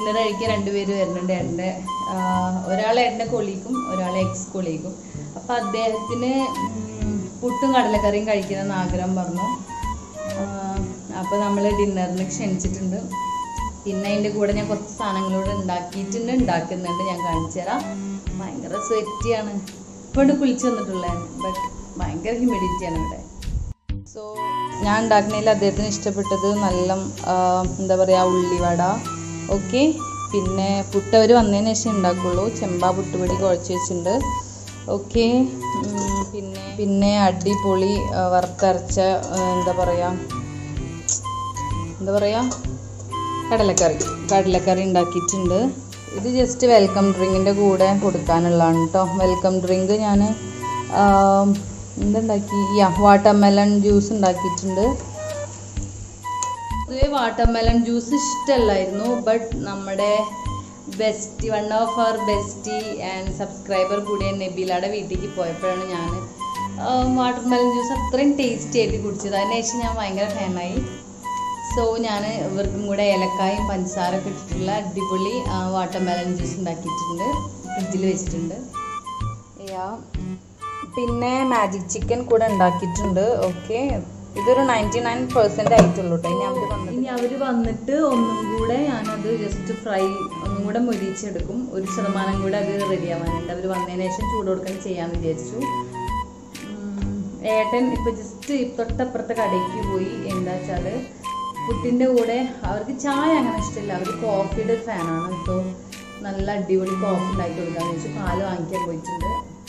Dinner കഴിക്കാൻ രണ്ടുപേര് വരുന്നുണ്ട് എൻ്റെ ഒരാൾ എൻ്റെ കൊളീഗും ഒരാൾ എക്സ് കൊളീഗും അപ്പോൾ അദ്ദേഹത്തിന് ഉം, പുട്ടും കടലക്കറിയും കഴിക്കണമെന്ന് ആഗ്രഹം പറഞ്ഞു അപ്പോൾ നമ്മൾ ഡിന്നറിന് ക്ഷണിച്ചിട്ടുണ്ട് പിന്നെ അതിൻ്റെ കൂടെ ഞാൻ കുറച്ച് സാധനങ്ങളോട് ഉണ്ടാക്കിയിട്ടുണ്ട് ഉണ്ടാക്കുന്നുണ്ട് ഞാൻ കാണിച്ചു തരാം ഭയങ്കര സ്വെറ്റിയാണ് ഇപ്പോൾ കുളിച്ച് വന്നിട്ടുള്ളത് ബട്ട് ഭയങ്കര ഹ്യൂമിഡിറ്റിയാണ് ഇവിടെ സോ ഞാൻ ഉണ്ടാക്കുന്നതിൽ അദ്ദേഹത്തിന് ഇഷ്ടപ്പെട്ടത് നല്ല ആ, എന്താ പറയുക ഉള്ളിവട ഓക്കെ പിന്നെ പുട്ട് അവർ വന്നതിന് ശേഷം ഉണ്ടാക്കുള്ളൂ ചെമ്പാ പുട്ടുപൊടി കുഴച്ച് വെച്ചിട്ടുണ്ട് ഓക്കെ പിന്നെ പിന്നെ അടിപൊളി ആ, വറുത്തരച്ച ആ, എന്താ പറയുക എന്താ പറയുക കടലക്കറി കടലക്കറി ഉണ്ടാക്കിയിട്ടുണ്ട് ഇത് ജസ്റ്റ് വെൽക്കം ഡ്രിങ്കിൻ്റെ കൂടെ കൊടുക്കാനുള്ളതാണ് കേട്ടോ വെൽക്കം ഡ്രിങ്ക് ഞാൻ എന്തുണ്ടാക്കി യാ വാട്ടർമെലൺ ജ്യൂസ് ഉണ്ടാക്കിയിട്ടുണ്ട് പൊതുവെ വാട്ടർമെലൺ ജ്യൂസ് ഇഷ്ടമല്ലായിരുന്നു ബട്ട് നമ്മുടെ best one of our bestie and subscriber കൂടിയ നബീലയുടെ വീട്ടിലേക്ക് പോയപ്പോഴാണ് ഞാൻ വാട്ടർമെലൺ ജ്യൂസ് അത്രയും ടേസ്റ്റി ആയിട്ട് കുടിച്ചത് അതിനുശേഷം ഞാൻ ഭയങ്കര ഫാനായി സോ ഞാൻ ഇവർക്കും കൂടെ ഏലക്കായും പഞ്ചസാരൊക്കെ ഇട്ടിട്ടുള്ള അടിപൊളി വാട്ടർമെലൺ ജ്യൂസ് ഉണ്ടാക്കിയിട്ടുണ്ട് ഫ്രിഡ്ജിൽ വെച്ചിട്ടുണ്ട് യാ പിന്നെ മാജിക് ചിക്കൻ കൂടെ ഉണ്ടാക്കിയിട്ടുണ്ട് ഓക്കെ ഇതൊരു നയൻറ്റി നയൻ പെർസെൻ്റ് ആയിട്ടുള്ളൂ കേട്ടോ ഇനി അവർ വന്നിട്ട് ഇനി അവർ വന്നിട്ട് ഒന്നും കൂടെ ഞാനത് ജസ്റ്റ് ഫ്രൈ ഒന്നും കൂടെ മൊരിച്ചെടുക്കും ഒരു ശതമാനം കൂടെ അത് റെഡി ആവാനുണ്ട് അവർ വന്നതിന് ശേഷം ചൂട് കൊടുക്കാൻ ചെയ്യാമെന്ന് വിചാരിച്ചു ഉം, ഏട്ടൻ ഇപ്പൊ ജസ്റ്റ് തൊട്ടപ്പുറത്തെ കടയ്ക്ക് പോയി എന്താ വെച്ചാൽ പുട്ടിൻ്റെ കൂടെ അവർക്ക് ചായ അങ്ങനെ ഇഷ്ടമില്ല അവർ കോഫിയുടെ ഫാനാണ് സോ നല്ല അടിപൊളി കോഫി ഉണ്ടാക്കി കൊടുക്കാന്ന് വെച്ചു പാല് വാങ്ങിക്കാൻ പോയിട്ടുണ്ട്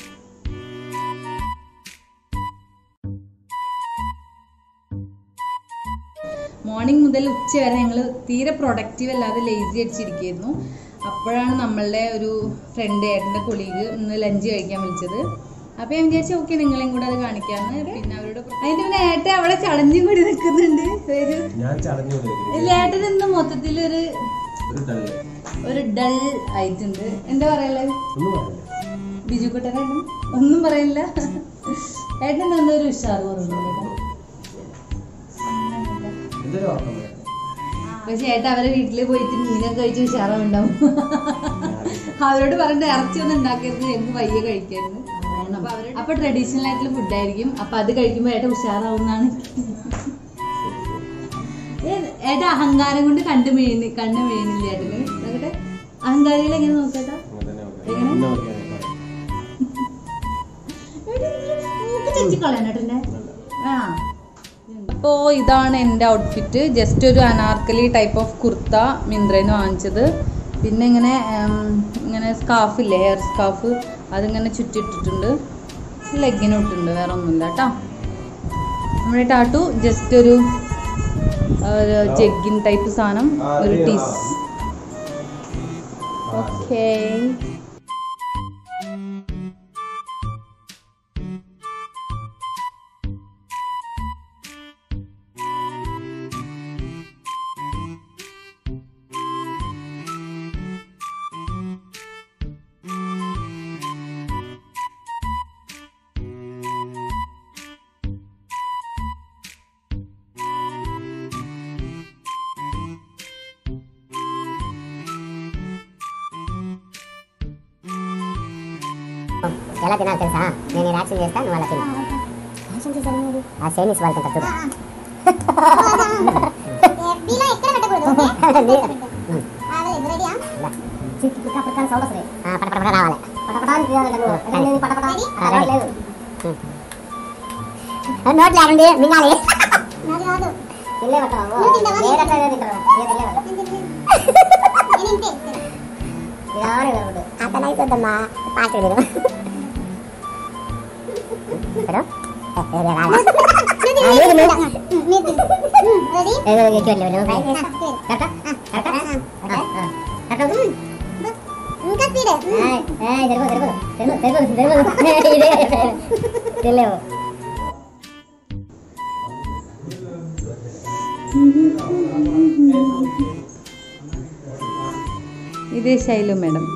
മോർണിംഗ് മുതൽ ഉച്ച വരെ ഞങ്ങൾ തീരെ പ്രൊഡക്റ്റീവ് അല്ലാതെ ലേസി അടിച്ചിരിക്കുകയായിരുന്നു അപ്പോഴാണ് നമ്മളുടെ ഒരു ഫ്രണ്ട് ഏട്ടൻ്റെ കൊളീഗ് ഇന്ന് ലഞ്ച് കഴിക്കാൻ വിളിച്ചത് അപ്പോൾ ഞാൻ വിചാരിച്ചു ഓക്കെ നിങ്ങളെയും കൂടെ അത് കാണിക്കാമെന്ന് പിന്നെ അവരോട് പ്ര- അതിന്റെ പിന്നെ ഏട്ടൻ അവിടെ ചടഞ്ഞും കൂടി നിൽക്കുന്നുണ്ട് ഒരു ഞാൻ ചടഞ്ഞു ഇല്ല, ഏട്ടൻ ഇന്ന് മൊത്തത്തിൽ ഒരു ഒരു ഡല്ല് ഒരു ഡൾ ആയിട്ടുണ്ട് എന്താ പറയല്ലേ ഒന്നും പറയില്ല ബിജു കുട്ടനേട്ടൻ ഒന്നും പറയില്ല ഏട്ടൻ എന്നൊരു ഉഷാർ കുറവുണ്ട് എന്തൊരു ഓർമ്മ വേണം. പക്ഷെ ഏട്ടാ അവരെ വീട്ടിൽ പോയിട്ട് മീനൊക്കെ കഴിച്ച് ഉഷാറാവുണ്ടാവും അവരോട് പറഞ്ഞ ഇറച്ചി ഒന്നും ഉണ്ടാക്കരുത് ഞങ്ങൾക്ക് വയ്യ കഴിക്കരുത് അപ്പൊ അവര് അപ്പൊ ട്രഡീഷണൽ ആയിട്ടുള്ള ഫുഡായിരിക്കും അപ്പൊ അത് കഴിക്കുമ്പോ ഏട്ട ഉഷാറാവുന്നാണ് ഏട്ടാ അഹങ്കാരം കൊണ്ട് കണ്ടു വീഴുന്ന കണ്ണ് വീഴുന്നില്ല ഏട്ടന് നോക്കട്ടെ അഹങ്കാരികൾ എങ്ങനെ നോക്കട്ടാ അങ്ങനെ തന്നെ നോക്കാം. എങ്ങനെ? ഇന്ന് നോക്കിയാൽ മതി. കളയാനേട്ടൻ്റെ ആ അപ്പോൾ ഇതാണ് എൻ്റെ ഔട്ട്ഫിറ്റ് ജസ്റ്റ് ഒരു അനാർക്കലി ടൈപ്പ് ഓഫ് കുർത്ത മിന്ത്രയിൽ നിന്ന് വാങ്ങിച്ചത് പിന്നെ ഇങ്ങനെ ഉം, ഇങ്ങനെ സ്കാർഫില്ലേ ഹെയർ സ്കാർഫ് അതിങ്ങനെ ചുറ്റിട്ടിട്ടുണ്ട് ലെഗിനും ഇട്ടിട്ടുണ്ട് വേറെ ഒന്നുമില്ല കേട്ടോ നമ്മുടെ ടാട്ടു ജസ്റ്റ് ഒരു ജഗ്ഗിൻ ടൈപ്പ് സാധനം ഒരു ടീസ് ഓക്കേ ఎలా తినాలి తెలుసా నేను ఇలా యాక్షన్ చేస్తా నువ్వు అలా తిను యాక్షన్ చేశాను నువ్వు ఆ చైనీస్ వాళ్ళకి చూడు మీలో ఎక్కడ పెట్టకూడదు రెడీయా పడపడ సౌండ్ వస్తుంది పడపడ రావాలి పడపడానికి పడపడ లేదు నోట్ లేకండి మింగాలి నాది కాదు తిల్లే పట్టవు నువ్వు తింటావా? లేదట్లా ఏదో తింటావు ఏ తిల్లే పట్ట నేను ఇంతే ఇదాని వరకు అతను అయిపోద్దమ్మా పాట మీరు pero రెడీ ఏదో ఎక్కివెళ్ళి కరెక్టా కరెక్టా ఇంకా స్పీడ్ తెలియదు తెలియదు తెలియదు తెలియదు ఇదే తెలియవు ఇదే శైలు మేడం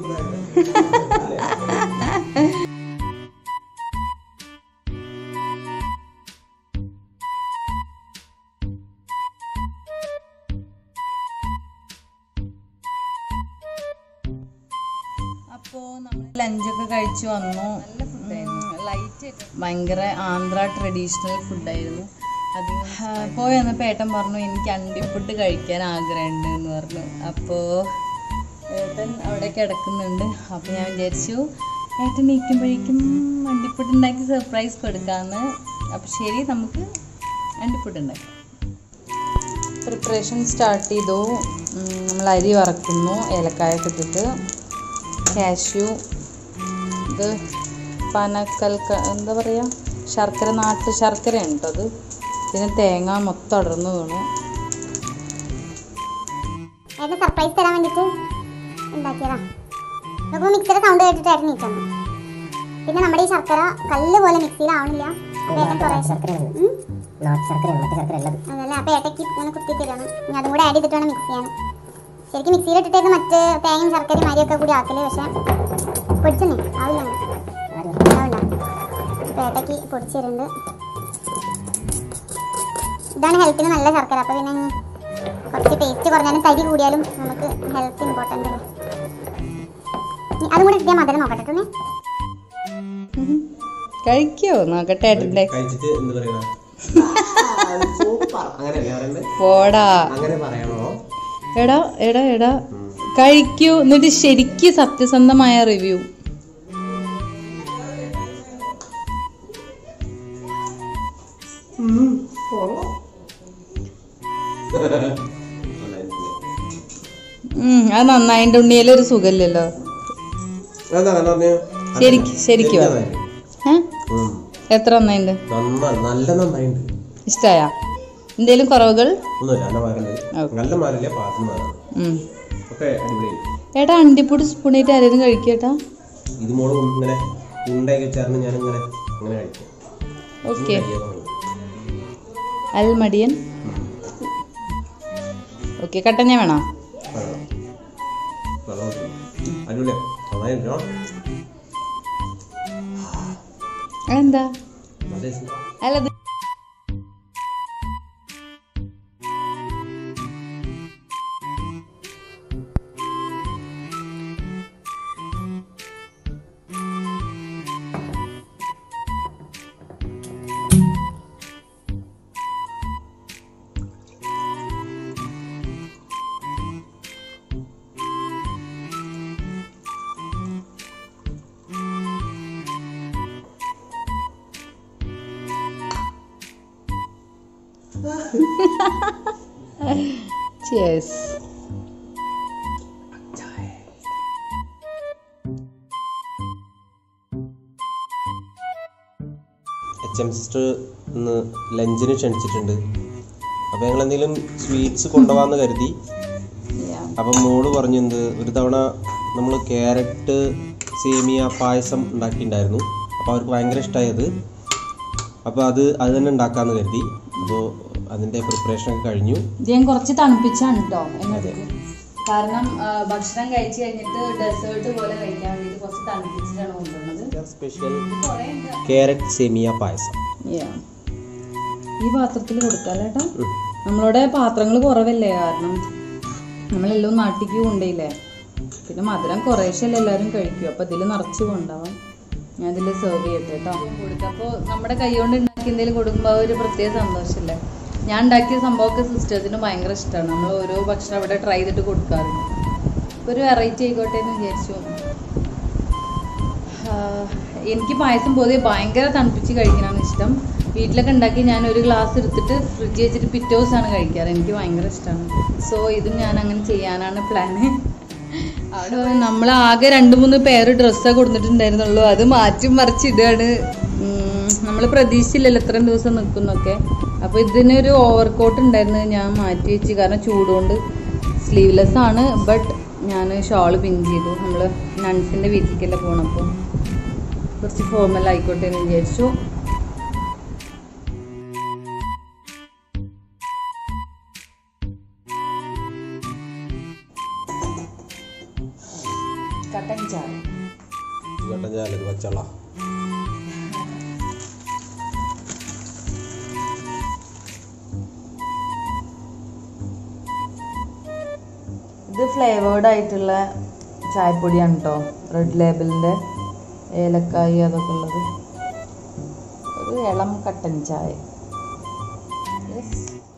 അപ്പോൾ നമ്മൾ ലഞ്ചൊക്കെ കഴിച്ചു വന്നു നല്ല ഫുഡായിരുന്നു ലൈറ്റ് ഭയങ്കര ആന്ധ്ര ട്രഡീഷണൽ ഫുഡായിരുന്നു അത് പോയി വന്നപ്പോൾ ഏട്ടൻ പറഞ്ഞു എനിക്ക് അണ്ടിപ്പുട്ട് കഴിക്കാൻ ആഗ്രഹമുണ്ട് എന്ന് പറഞ്ഞു അപ്പോൾ ഏട്ടൻ അവിടെ കിടക്കുന്നുണ്ട് അപ്പോൾ ഞാൻ വിചാരിച്ചു ഏട്ടൻ നീക്കുമ്പോഴേക്കും അണ്ടിപ്പുട്ട് ഉണ്ടാക്കി സർപ്രൈസ് കൊടുക്കാമെന്ന് അപ്പോൾ ശരി നമുക്ക് അണ്ടിപ്പുട്ട് ഉണ്ടാക്കാം പ്രിപ്പറേഷൻ സ്റ്റാർട്ട് ചെയ്തു ഉം, നമ്മൾ അരി വറക്കുന്നു ഏലക്കായൊക്കെ ഇട്ടിട്ട് കാഷ്യൂ ഇത് പനക്കൽക്ക എന്താ പറയുക ശർക്കര നാട്ടു ശർക്കരയാണ് കേട്ടോ അത് പിന്നെ തേങ്ങ മൊത്തം അടർന്നു വീണു ഏട്ടൻ സർപ്രൈസ് തരാൻ വേണ്ടിട്ട് ഉണ്ടാക്കിയതാ നോക്കുമ്പോൾ മിക്സിയുടെ സൗണ്ട് കേട്ടിട്ട് ഏട്ടൻ നീച്ചു പിന്നെ നമ്മുടെ ഈ ശർക്കര കല്ല് പോലെ മിക്സിയിലാവണില്ല അപ്പൊ ഏട്ടൻ കുറേ ഉം. നാട്ടു ശർക്കര മറ്റു ശർക്കര ഉള്ളത് അതല്ലേ അപ്പൊ ഏട്ടയ്ക്ക് ഇങ്ങനെ കുത്തി തരണം ഇനി അതും കൂടെ ആഡ് ചെയ്തിട്ട് വേണം മിക്സ് ചെയ്യാൻ ശരിക്കും മിക്സിയിൽ ഇട്ടിട്ടായിരുന്നു മറ്റ് തേങ്ങയും ശർക്കരയും അരിയൊക്കെ കൂടി ആക്കല് പക്ഷെ പൊടിച്ചെന്നേ ആവില്ല അങ്ങനെ. ആവില്ല അപ്പൊ ഏട്ടയ്ക്ക് പൊടിച്ചു തരുന്നുണ്ട് ഇതാണ് ഹെൽത്തിന് നല്ല ശർക്കര അപ്പൊ പിന്നെ ഇനി കുറച്ച് ടേസ്റ്റ് കുറഞ്ഞാലും തരി കൂടിയാലും നമുക്ക് ഹെൽത്ത് ഇമ്പോർട്ടൻ്റ് അല്ലേ ഇനി അതും കൂടി ഇട്ടിയാൽ മധുരം നോക്കട്ടെ കേട്ടോ നീ. കഴിക്കോ നോക്കട്ടെ ഏട്ടൻ്റെ കഴിച്ചിട്ട് എന്ത് പറയണ സൂപ്പർ അങ്ങനെയല്ലേ പറയണ്ടേ പോടാ അങ്ങനെ പറയണോ എടാ എടാ എടാ കഴിക്കൂ എന്നിട്ട് ശരിക്ക് സത്യസന്ധമായ റിവ്യൂ അത് നന്നായി എൻ്റെ ഉണ്ണിയിലൊരു സുഖമില്ലല്ലോ എന്താ പറഞ്ഞു ശരിക്ക് ശരിക്ക് പറ ഏ എത്ര നന്നായിണ്ട് നന്നായി നല്ല നന്നായിട്ടുണ്ട് ഇഷ്ടായ എന്തേലും കുറവുകൾ ഒന്നുമില്ല എന്റെ മകണ്ട് നല്ല മാറില്ല പാത്തിന് മാറാണ് ഉം. ഒക്കെ അടിപൊളി ഏട്ടാ അണ്ടിപ്പൊടി സ്പൂണായിട്ട് ആരെങ്കിലും കഴിക്കേട്ടാ ഇത് മോള് ഇങ്ങനെ ഉണ്ടാക്കി ചേർന്ന് ഞാൻ ഇങ്ങനെ ഇങ്ങനെ കഴിക്കും ഓക്കെ അൽ മടിയൻ ഓക്കെ കട്ടഞ്ഞ വേണോ അടിപൊളിയാ നന്നായിട്ടോ അതെന്താ നല്ല taste. അല്ല ഇത് Cheers. എച്ച് എം സിസ്റ്റർ ഇന്ന് ലഞ്ചിന് ക്ഷണിച്ചിട്ടുണ്ട് അപ്പോൾ ഞങ്ങൾ എന്തെങ്കിലും സ്വീറ്റ്സ് കൊണ്ടുപോകാമെന്ന് കരുതി Yeah. അപ്പം മോള് പറഞ്ഞു എന്ത് ഒരു തവണ നമ്മൾ ക്യാരറ്റ് സേമിയ പായസം ഉണ്ടാക്കിയിട്ടുണ്ടായിരുന്നു അപ്പോൾ അവർക്ക് ഭയങ്കര ഇഷ്ടമായി അത് അപ്പോൾ അത് അത് തന്നെ ഉണ്ടാക്കാമെന്ന് കരുതി അപ്പോൾ അതിൻ്റെ പ്രിപ്പറേഷനൊക്കെ കഴിഞ്ഞു ഇത് ഞാൻ കുറച്ച് തണുപ്പിച്ചാണ് കേട്ടോ എന്നത് കാരണം ആ, ഭക്ഷണം കഴിച്ചു കഴിഞ്ഞിട്ട് ഡെസേർട്ട് പോലെ കഴിക്കാൻ വേണ്ടിയിട്ട് കുറച്ച് തണുപ്പിച്ചിട്ടാണ് കൊണ്ടുവന്നത് സ്പെഷ്യൽ കുറേ ഉണ്ട് ക്യാരറ്റ് സേമിയ പായസം Yeah. ഈ പാത്രത്തിൽ കൊടുക്കാം കേട്ടോ നമ്മളുടെ പാത്രങ്ങൾ കുറവല്ലേ കാരണം നമ്മളെല്ലാം നാട്ടിക്ക് കൊണ്ടേയില്ലേ പിന്നെ മധുരം കുറേശ്ശല്ലേ എല്ലാവരും കഴിക്കും അപ്പോൾ ഇതിൽ നിറച്ച് കൊണ്ടാവാം ഞാൻ ഇതിൽ സെർവ് ചെയ്യട്ടെ കേട്ടോ കൊടുക്കാം അപ്പോൾ നമ്മുടെ കൈ കൊണ്ട് ഉണ്ടാക്കി എന്തെങ്കിലും കൊടുക്കുമ്പോൾ ആ ഒരു പ്രത്യേക സന്തോഷമല്ലേ ഞാൻ ഉണ്ടാക്കിയ സംഭവമൊക്കെ സിസ്റ്റേഴ്സിന് ഭയങ്കര ഇഷ്ടമാണ് നമ്മൾ ഓരോ ഭക്ഷണം അവിടെ ട്രൈ ചെയ്തിട്ട് കൊടുക്കാറുണ്ട് അപ്പോൾ ഒരു വെറൈറ്റി ആയിക്കോട്ടെ എന്ന് വിചാരിച്ചു ആഹ് എനിക്ക് പായസം പൊതുവെ ഭയങ്കര തണുപ്പിച്ച് കഴിക്കാനാണ് ഇഷ്ടം വീട്ടിലൊക്കെ ഉണ്ടാക്കി ഞാൻ ഒരു ഗ്ലാസ് എടുത്തിട്ട് ഫ്രിഡ്ജ് വെച്ചിട്ട് പിറ്റേ ദിവസമാണ് കഴിക്കാറ് എനിക്ക് ഭയങ്കര ഇഷ്ടമാണ് സോ ഇതും ഞാൻ അങ്ങനെ ചെയ്യാനാണ് പ്ലാന് അവിടെ നമ്മൾ ആകെ രണ്ട് മൂന്ന് പേര് ഡ്രസ്സേ കൊടുത്തിട്ടുണ്ടായിരുന്നുള്ളൂ അത് മാറ്റി മറിച്ചിടുകയാണ് നമ്മൾ പ്രതീക്ഷിച്ചില്ലല്ലോ ഇത്രയും ദിവസം നിൽക്കുന്നൊക്കെ അപ്പോൾ ഇതിനൊരു ഓവർകോട്ട് ഉണ്ടായിരുന്നു ഞാൻ മാറ്റി വെച്ച് കാരണം ചൂടുകൊണ്ട് സ്ലീവ്ലെസ് ആണ് ബട്ട് ഞാൻ ഷോള് പിൻ ചെയ്തു നമ്മൾ നൺസിൻ്റെ വീട്ടിലേക്കല്ലേ പോകണം അപ്പോൾ കുറച്ച് ഫോർമൽ ആയിക്കോട്ടെ എന്ന് വിചാരിച്ചു കട്ടൻ ചായ കട്ടൻ ചായ ഇത് പച്ചള്ള ഇത് ഫ്ലേവേർഡ് ആയിട്ടുള്ള ചായപ്പൊടിയാണ് കേട്ടോ റെഡ് ലേബലിൻ്റെ ഏലക്കായി അതൊക്കെ ഉള്ളത് ഒരു ഇളം കട്ടൻ ചായ Yes.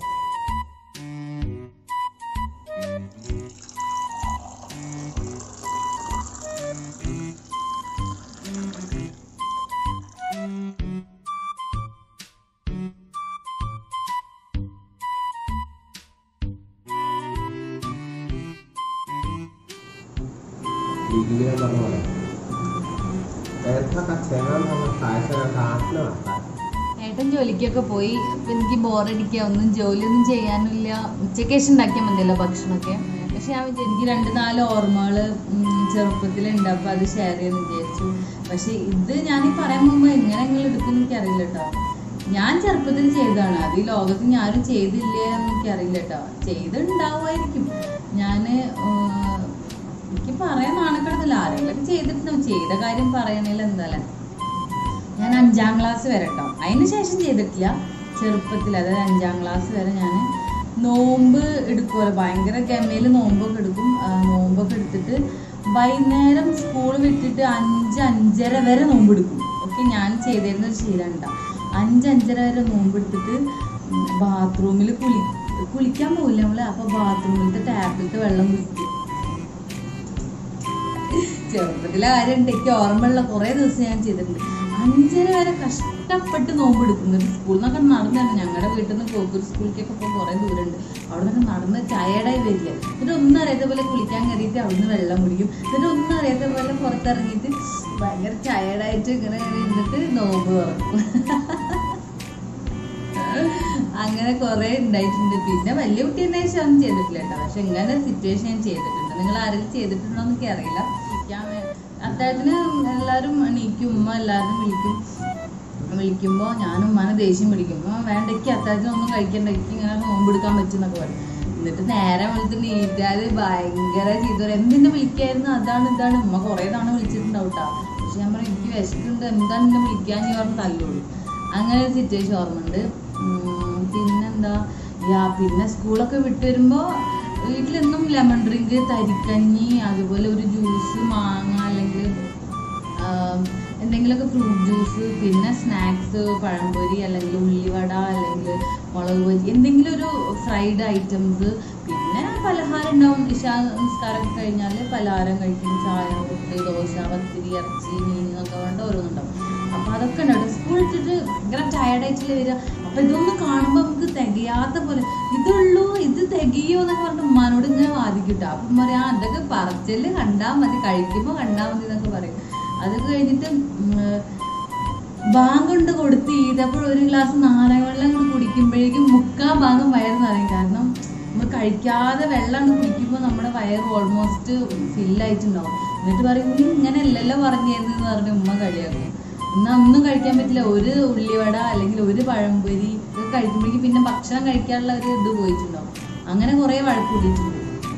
ഡിഗ്രിയെ പറഞ്ഞ പോലെ നേരത്തെ ചേരാൻ പറഞ്ഞ കാഴ്ച ആത്മ ഏട്ടൻ ജോലിക്കൊക്കെ പോയി അപ്പം എനിക്ക് ബോറടിക്കുക ഒന്നും ജോലിയൊന്നും ചെയ്യാനില്ല ഉച്ചയ്ക്ക് ശേഷം ഉണ്ടാക്കിയാൽ മതിയല്ലോ ഭക്ഷണമൊക്കെ പക്ഷെ ഞാൻ വിചാരിച്ചു എനിക്ക് രണ്ട് നാല് ഓർമ്മകൾ ചെറുപ്പത്തിലുണ്ട് അപ്പോൾ അത് ഷെയർ ചെയ്യാമെന്ന് വിചാരിച്ചു പക്ഷെ ഇത് ഞാൻ ഈ പറയാൻ മുമ്പ് എങ്ങനെ നിങ്ങൾ എടുക്കും എനിക്കറിയില്ല കേട്ടോ ഞാൻ ചെറുപ്പത്തിൽ ചെയ്തതാണ് അത് ഈ ലോകത്ത് ഞാനും ചെയ്തില്ല എന്ന് എനിക്കറിയില്ല കേട്ടോ ചെയ്തിട്ടുണ്ടാവുമായിരിക്കും ഞാൻ എനിക്ക് പറയാൻ നാണക്കെടുന്നില്ല ആരെങ്കിലും ചെയ്തിട്ടുണ്ടാവും ചെയ്ത കാര്യം പറയണില്ല എന്തായാലും ഞാൻ അഞ്ചാം ക്ലാസ് വരെ കേട്ടോ അതിന് ശേഷം ചെയ്തിട്ടില്ല ചെറുപ്പത്തിൽ അതായത് അഞ്ചാം ക്ലാസ് വരെ ഞാൻ നോമ്പ് എടുക്കുമല്ലോ ഭയങ്കര ഗമയിൽ നോമ്പൊക്കെ എടുക്കും ആ, നോമ്പൊക്കെ എടുത്തിട്ട് വൈകുന്നേരം സ്കൂൾ വിട്ടിട്ട് അഞ്ച് അഞ്ചര വരെ നോമ്പ് എടുക്കും ഓക്കെ ഞാൻ ചെയ്തിരുന്ന ഒരു ശീലം ഉണ്ടാ അഞ്ച് അഞ്ചര വരെ നോമ്പ് എടുത്തിട്ട് ബാത്റൂമിൽ കുളി കുളിക്കാൻ പോകില്ല നമ്മൾ അപ്പോൾ ബാത്റൂമിലത്തെ ടാപ്പിലത്തെ വെള്ളം കുടിക്കും ചെറുപ്പത്തിലെ കാര്യമുണ്ട് എനിക്ക് ഓർമ്മയുള്ള കുറേ ദിവസം ഞാൻ ചെയ്തിട്ടുണ്ട് അഞ്ചര വരെ കഷ്ടപ്പെട്ട് നോമ്പ് എടുക്കുന്നത് സ്കൂളിൽ നിന്നൊക്കെ നടന്നാണ് ഞങ്ങളുടെ വീട്ടിൽ നിന്ന് പോക്കൂർ സ്കൂളിലേക്കൊക്കെ പോകാൻ കുറേ ദൂരമുണ്ട് അവിടെ നിന്നൊക്കെ നടന്ന് ടയർഡായി വരില്ല എന്നിട്ട് ഒന്നും അറിയാത്ത പോലെ കുളിക്കാൻ കയറിയിട്ട് അവിടുന്ന് വെള്ളം കുടിക്കും എന്നിട്ട് ഒന്നും അറിയാത്ത പോലെ പുറത്തിറങ്ങിയിട്ട് ഭയങ്കര ടയർഡായിട്ട് ഇങ്ങനെ ഇങ്ങനെ ഇരുന്നിട്ട് നോമ്പ് തുറക്കും അങ്ങനെ കുറെ ഉണ്ടായിട്ടുണ്ട് പിന്നെ വലിയ കുട്ടി ഉണ്ടായ ശേഷം ഒന്നും ചെയ്തിട്ടില്ല കേട്ടോ പക്ഷെ ഇങ്ങനെ സിറ്റുവേഷൻ ഞാൻ ചെയ്തിട്ടുണ്ട് നിങ്ങൾ ആരെങ്കിലും ചെയ്തിട്ടുണ്ടോ എന്നൊക്കെ അറിയില്ല ഇരിക്കാൻ വേ- അത്താഴത്തിന് എല്ലാവരും എണീക്കും ഉമ്മ എല്ലാവരും വിളിക്കും വിളിക്കുമ്പോൾ ഞാൻ ഉമ്മാനെ ദേഷ്യം പിടിക്കും "ആ, വേണ്ട എനിക്ക് അത്താഴത്തിന് ഒന്നും കഴിക്കണ്ട എനിക്ക് ഇങ്ങനെ നോമ്പെടുക്കാൻ പറ്റും എന്നൊക്കെ പറയും എന്നിട്ട് നേരെ വെളുത്ത് നീറ്റാല് ഭയങ്കര ചെയ്തു പറയും എന്തിന്റെ വിളിക്കായിരുന്നു അതാണ് ഇതാണ് ഉമ്മ കുറേ തവണ വിളിച്ചിട്ടുണ്ടാവും കേട്ടോ പക്ഷെ ഞാൻ പറയും എനിക്ക് വിശക്കുണ്ട് എന്താണ് എന്നെ വിളിക്കാൻ ഞാൻ പറഞ്ഞ് തല്ലുള്ളൂ അങ്ങനെ ഒരു സിറ്റുവേഷൻ ഓർമ്മയുണ്ട് ഉം, പിന്നെന്താ യാ പിന്നെ സ്കൂളൊക്കെ വിട്ട് വരുമ്പോൾ വീട്ടിലെന്നും ലെമൺ ഡ്രിങ്ക് തരിക്കഞ്ഞി അതുപോലെ ഒരു ജ്യൂസ് മാങ്ങ അല്ലെങ്കിൽ ആം, എന്തെങ്കിലുമൊക്കെ ഫ്രൂട്ട് ജ്യൂസ് പിന്നെ സ്നാക്സ് പഴംപൊരി അല്ലെങ്കിൽ ഉള്ളിവട അല്ലെങ്കിൽ മുളക് പൊരി എന്തെങ്കിലും ഒരു ഫ്രൈഡ് ഐറ്റംസ് പിന്നെ പലഹാരം ഉണ്ടാവും ഇഷാ നിസ്കാരമൊക്കെ കഴിഞ്ഞാൽ പലഹാരം കഴിക്കും ചായ പുട്ട് ദോശ പത്തിരി ഇറച്ചി മീൻ എന്നൊക്കെ വേണ്ട ഓരോന്നുണ്ടാവും അപ്പോൾ അതൊക്കെ ഉണ്ടാവും സ്കൂൾ ഇട്ടിട്ട് ഭയങ്കര ടയർഡായിട്ടില്ലേ വരിക അപ്പോൾ ഇതൊന്നും കാണുമ്പോൾ നമുക്ക് തികയാത്ത പോലെ ഇതുള്ളൂ ഇത് തികയോ എന്നൊക്കെ പറഞ്ഞിട്ട് ഉമ്മാനോട് ഇങ്ങനെ വാദിക്കൂട്ടോ അപ്പം ഉമ്മ പറയാം "ആ, അതൊക്കെ പറച്ചല് കണ്ടാൽ മതി കഴിക്കുമ്പോൾ കണ്ടാൽ മതി എന്നൊക്കെ പറയും അതൊക്കെ കഴിഞ്ഞിട്ട് ഉം, ബാങ്ക് കൊണ്ട് കൊടുത്ത് ചെയ്തപ്പോൾ ഒരു ഗ്ലാസ് നാരങ്ങ വെള്ളം കൊണ്ട് കുടിക്കുമ്പോഴേക്കും മുക്കാൽ ഭാഗം വയറ് നിറയും കാരണം നമ്മൾ കഴിക്കാതെ വെള്ളം കൊണ്ട് കുടിക്കുമ്പോൾ നമ്മുടെ വയറ് ഓൾമോസ്റ്റ് ഫില്ലായിട്ടുണ്ടാവും എന്നിട്ട് പറയും നീ ഇങ്ങനെ അല്ലല്ലോ പറഞ്ഞിരുന്നെന്ന് പറഞ്ഞ് ഉമ്മ കളിയാക്കും എന്നാൽ ഒന്നും കഴിക്കാൻ പറ്റില്ല ഒരു ഉള്ളിവട അല്ലെങ്കിൽ ഒരു പഴംപൊരി ഇതൊക്കെ കഴിക്കുമ്പോഴേക്കും പിന്നെ ഭക്ഷണം കഴിക്കാനുള്ള ഒരു ഇത് പോയിട്ടുണ്ടാവും അങ്ങനെ കുറേ വഴക്ക് കൂടിയിട്ടുണ്ട്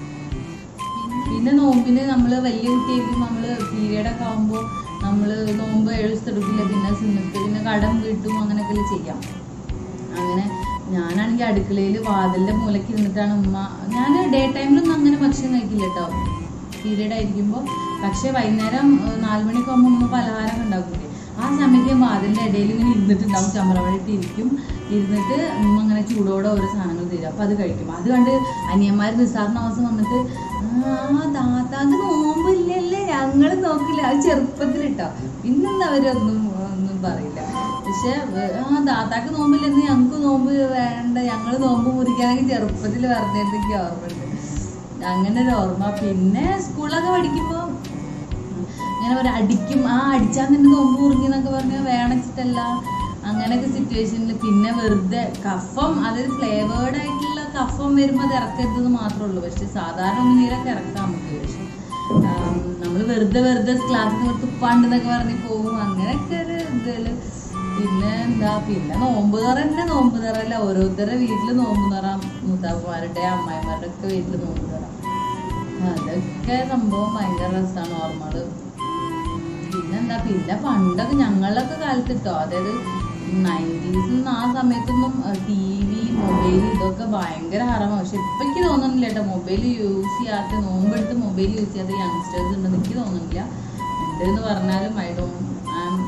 പിന്നെ നോമ്പിന് നമ്മൾ വലിയ കുട്ടിയായിരിക്കും നമ്മൾ പീരിയഡ് ഒക്കെ ആകുമ്പോൾ നമ്മൾ നോമ്പ് ഏഴ് ദിവസത്തെ എടുക്കില്ല പിന്നെ സിന്നത്ത് പിന്നെ കടം വീട്ടും അങ്ങനെയൊക്കെ ചെയ്യാം അങ്ങനെ ഞാനാണെങ്കിൽ അടുക്കളയിൽ വാതിലിൻ്റെ മൂലയ്ക്ക് ഇരുന്നിട്ടാണ് ഉമ്മ ഞാൻ ഡേ ടൈമിലൊന്നും അങ്ങനെ ഭക്ഷണം കഴിക്കില്ല കേട്ടോ പീരീഡ് ആയിരിക്കുമ്പോൾ പക്ഷേ വൈകുന്നേരം ഏഹ്, നാല് മണിയൊക്കെ ആകുമ്പോൾ ഉമ്മ പലഹാരമൊക്കെ ഉണ്ടാക്കില്ലേ ആ സമയത്ത് ഞാൻ വാതിലിൻ്റെ ഇടയിൽ ഇങ്ങനെ ഇരുന്നിട്ടുണ്ടാവും ചമറവഴിട്ട് ഇരിക്കും ഇരുന്നിട്ട് ഉമ്മ അങ്ങനെ ചൂടോടെ ഓരോ സാധനങ്ങൾ തരും അപ്പോൾ അത് കഴിക്കും അത് കണ്ട് അനിയന്മാർ നിസാറിന് അവസം വന്നിട്ട് ആ താത്താക്ക് നോമ്പില്ലല്ലേ ഞങ്ങൾ നോക്കില്ല അത് ചെറുപ്പത്തിലിട്ടോ പിന്നെന്താ അവരൊന്നും ഒന്നും പറയില്ല പക്ഷെ ഏഹ്, ആ താത്താക്ക് നോമ്പില്ലെന്ന് ഞങ്ങൾക്ക് നോമ്പ് വേണ്ട ഞങ്ങൾ നോമ്പ് മുറിക്കാനൊക്കെ ചെറുപ്പത്തിൽ പറഞ്ഞിട്ടൊക്കെ ഓർമ്മയുണ്ട് അങ്ങനെ ഒരു ഓർമ്മ പിന്നെ സ്കൂളിലൊക്കെ പഠിക്കുമ്പോൾ ഇങ്ങനെ ഒരു അടിക്കും ആ അടിച്ചാൽ നിന്റെ നോമ്പ് മുറിഞ്ഞു എന്നൊക്കെ പറഞ്ഞാൽ വേണച്ചിട്ടല്ല അങ്ങനെയൊക്കെ സിറ്റുവേഷനിൽ പിന്നെ വെറുതെ കഫം അതായത് ഫ്ലേവേർഡ് ആയിട്ടുള്ള കഫം വരുമ്പോൾ അത് ഇറക്കരുതെന്ന് മാത്രമേ ഉള്ളൂ പക്ഷെ സാധാരണ ഒന്നിനീരൊക്കെ ഇറക്കാം നമുക്ക് പക്ഷെ നമ്മൾ വെറുതെ വെറുതെ ക്ലാസ്സിൽ കുറച്ച് ഉപ്പാണ്ടെന്നൊക്കെ പറഞ്ഞ് പോകും അങ്ങനെയൊക്കെ ഒരു ഇതില് പിന്നെ എന്താ പിന്നെ നോമ്പ് തുറ തന്നെ നോമ്പ് തുറല്ല ഓരോരുത്തരുടെ വീട്ടിൽ നോമ്പ് തുറ മുത്താപ്പന്മാരുടെ അമ്മായിമാരുടെ ഒക്കെ വീട്ടിൽ നോമ്പ് തുറ അതൊക്കെ സംഭവം ഭയങ്കര രസമാണ് ഓർമ്മകള് പിന്നെന്താ പിന്നെ പണ്ടൊക്കെ ഞങ്ങളൊക്കെ കാലത്ത് കേട്ടോ അതായത് നയൻറ്റീസിൽ ആ സമയത്തൊന്നും ടി വി മൊബൈൽ ഇതൊക്കെ ഭയങ്കര ഹറമാണ് പക്ഷെ ഇപ്പം എനിക്ക് തോന്നുന്നില്ല കേട്ടോ മൊബൈൽ യൂസ് ചെയ്യാത്ത നോമ്പെടുത്ത് മൊബൈൽ യൂസ് ചെയ്യാത്ത യങ്സ്റ്റേഴ്സ് ഉണ്ടെന്ന് എനിക്ക് തോന്നുന്നില്ല ഉണ്ടെന്ന് പറഞ്ഞാലും I don't I'm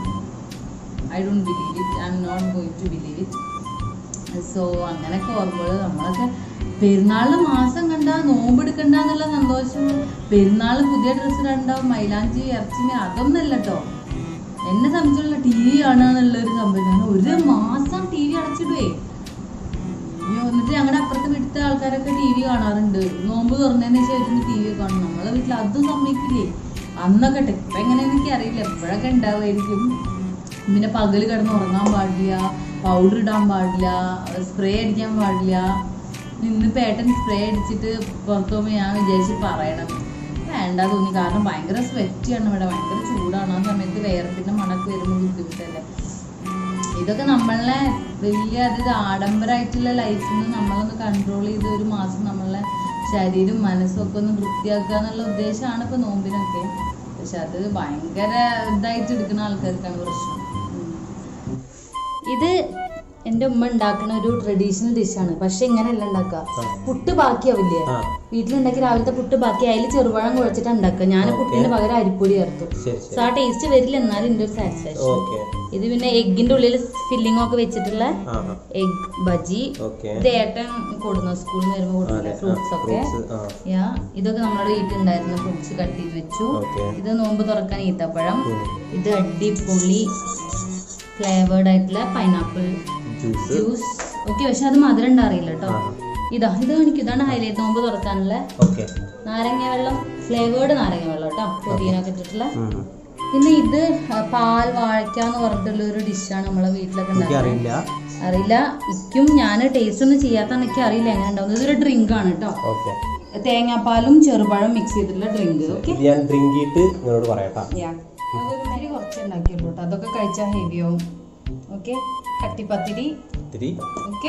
I don't believe it I'm not going to believe it so അങ്ങനെയൊക്കെ ഓർമ്മകൾ നമ്മളൊക്കെ പെരുന്നാളിന് മാസം കണ്ട നോമ്പെടുക്കണ്ട എന്നുള്ള സന്തോഷം പെരുന്നാൾ പുതിയ ഡ്രസ്സ് ഇടണ്ടാവും മൈലാഞ്ചി ഇറച്ചിമി അതൊന്നല്ല കേട്ടോ എന്നെ സംബന്ധിച്ചുള്ള ടി വി കാണുക എന്നുള്ള ഒരു സംഭവം ഞാൻ ഒരു മാസം ടി വി അടച്ചിടുവേ അയ്യോ എന്നിട്ട് ഞങ്ങളുടെ അപ്പുറത്ത് വീട്ടിലത്തെ ആൾക്കാരൊക്കെ ടി വി കാണാറുണ്ട് നോമ്പ് തുറന്നതിന് ശേഷം ഇരുന്ന് ടി വി കാണും നമ്മളെ വീട്ടിൽ അതും സമ്മതിക്കില്ലേ അന്നൊക്കെ ട്ടോ. ഇപ്പൊ എങ്ങനെയാന്ന് എനിക്ക് അറിയില്ല എപ്പോഴൊക്കെ ഉണ്ടാവുമായിരിക്കും പിന്നെ പകല് കിടന്ന് ഉറങ്ങാൻ പാടില്ല പൗഡർ ഇടാൻ പാടില്ല സ്പ്രേ അടിക്കാൻ പാടില്ല ഇന്ന് പേട്ടൻ സ്പ്രേ അടിച്ചിട്ട് പുറത്തു പോകുമ്പോൾ ഞാൻ വിചാരിച്ച് പറയണം വേണ്ട തോന്നി കാരണം ഭയങ്കര സ്വെറ്റിയാണ് ഇവിടെ ഭയങ്കര ചൂടാണ് ആ സമയത്ത് വേർപ്പിന്റെ മണക്ക് വരുമ്പോൾ ബുദ്ധിമുട്ടല്ലേ ഇതൊക്കെ നമ്മളെ വലിയ അതായത് ആഡംബരമായിട്ടുള്ള ലൈഫിൽ നിന്ന് നമ്മളൊന്ന് കൺട്രോൾ ചെയ്ത് ഒരു മാസം നമ്മളെ ശരീരം മനസ്സും ഒക്കെ ഒന്ന് വൃത്തിയാക്കുക എന്നുള്ള ഉദ്ദേശമാണ് ഇപ്പൊ നോമ്പിനൊക്കെ പക്ഷെ അത് ഭയങ്കര ഇതായിട്ട് എടുക്കുന്ന ആൾക്കാർക്കാണ് പ്രശ്നം ഉം. ഇത് എൻ്റെ ഉമ്മ ഉണ്ടാക്കുന്ന ഒരു ട്രഡീഷണൽ ഡിഷാണ് പക്ഷെ ഇങ്ങനെയല്ല ഉണ്ടാക്കുക പുട്ട് ബാക്കിയാവില്ലേ ആ വീട്ടിലുണ്ടാക്കി രാവിലത്തെ പുട്ട് ബാക്കി അതിൽ ചെറുപഴം കുഴച്ചിട്ട് ഉണ്ടാക്കുക ഞാൻ പുട്ടിന് പകരം അരിപ്പൊടി ചേർത്തു ശരി സോ ശരി ആ ടേസ്റ്റ് വരില്ല എന്നാലും എൻ്റെ ഒരു സാറ്റിസ്ഫാക്ഷൻ ഓക്കെ ഇത് പിന്നെ എഗ്ഗിന്റെ ഉള്ളിൽ ഫില്ലിംഗ് ഒക്കെ വെച്ചിട്ടുള്ള ആ ആ എഗ് ബജി ഓക്കെ ഇത് ഏട്ടൻ കൊടുന്നു സ്കൂളിൽ നിന്ന് വരുമ്പോൾ കൊടുക്കില്ല ഫ്രൂട്ട്സ് ഒക്കെ ആ യാ ഇതൊക്കെ നമ്മുടെ വീട്ടിലുണ്ടായിരുന്ന ഫ്രൂട്ട്സ് കട്ട് ചെയ്ത് വെച്ചു ഓക്കെ ഇത് നോമ്പ് തുറക്കാൻ ഈത്തപ്പഴം ഉം. ഇത് അടിപൊളി ഫ്ലേവേർഡ് ആയിട്ടുള്ള പൈനാപ്പിൾ ജ്യൂസ് ജ്യൂസ് ഓക്കെ പക്ഷെ അത് മധുരം ഉണ്ടാറിയില്ല കേട്ടോ ആ. ഇതാ ഇത് കാണിക്കും ഇതാണ് ഹൈലൈറ്റ് നോമ്പ് തുറക്കാനുള്ള ഓക്കെ നാരങ്ങ വെള്ളം ഫ്ലേവേർഡ് നാരങ്ങ വെള്ളം കേട്ടോ പുതിനൊക്കെ ഇട്ടിട്ടുള്ള ഉം. പിന്നെ ഇത് ആ, പാൽ വാഴയ്ക്ക എന്ന് പറഞ്ഞിട്ടുള്ള ഒരു ഡിഷാണ് നമ്മളെ വീട്ടിലൊക്കെ ഉണ്ടാക്കുന്നത് എനിക്കറിയില്ല അറിയില്ല ഇക്കും ഞാൻ ടേസ്റ്റ് ഒന്നും ചെയ്യാത്ത എനിക്ക് അറിയില്ല എങ്ങനെ ഉണ്ടാവുന്നത് ഇതൊരു ഡ്രിങ്ക് ആണ് കേട്ടോ ഓക്കെ തേങ്ങാപ്പാലും ചെറുപഴം മിക്സ് ചെയ്തിട്ടുള്ള ഡ്രിങ്ക് ഓക്കെ ഇത് ഞാൻ ഡ്രിങ്ക് ചെയ്തിട്ട് നിങ്ങളോട് പറയട്ടാ അതൊരു മരി കുറച്ച് ഉണ്ടാക്കിയുള്ളൂ കേട്ടോ അതൊക്കെ കഴിച്ചാൽ ഹെവിയാവും ഓക്കെ കട്ടിപ്പത്തിരി ഇത്തിരി ഓക്കെ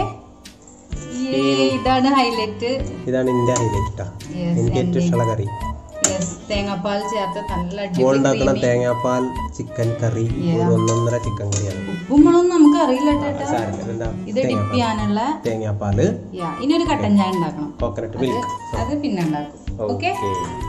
ഇതാണ് ഹൈലൈറ്റ് ഇതാണ് എൻ്റെ ഹൈലൈറ്റ് ട്ടാ എനിക്ക് ഏറ്റവും ഇഷ്ടമുള്ള കറി യെസ് തേങ്ങാപ്പാൽ ചേർത്ത് നല്ല മോളുണ്ടാക്കുന്ന അടിപൊളി തേങ്ങാപ്പാൽ ചിക്കൻ കറി Yeah. ഒരു ഒന്നൊന്നര ചിക്കൻ കറിയാണ് ഉപ്പും മുളകും നമുക്ക് അറിയില്ല കേട്ടോ സാരമില്ല എന്താ ഇത് ഡിപ്പ് ചെയ്യാനുള്ള തേങ്ങാപ്പാല് യാ ഇനി ഒരു കട്ടൻ ചായ ഉണ്ടാക്കണം കോക്കനട്ട് അത് മിൽക്ക് അത് പിന്നെ ഉണ്ടാക്കും ഓക്കെ ഓക്കെ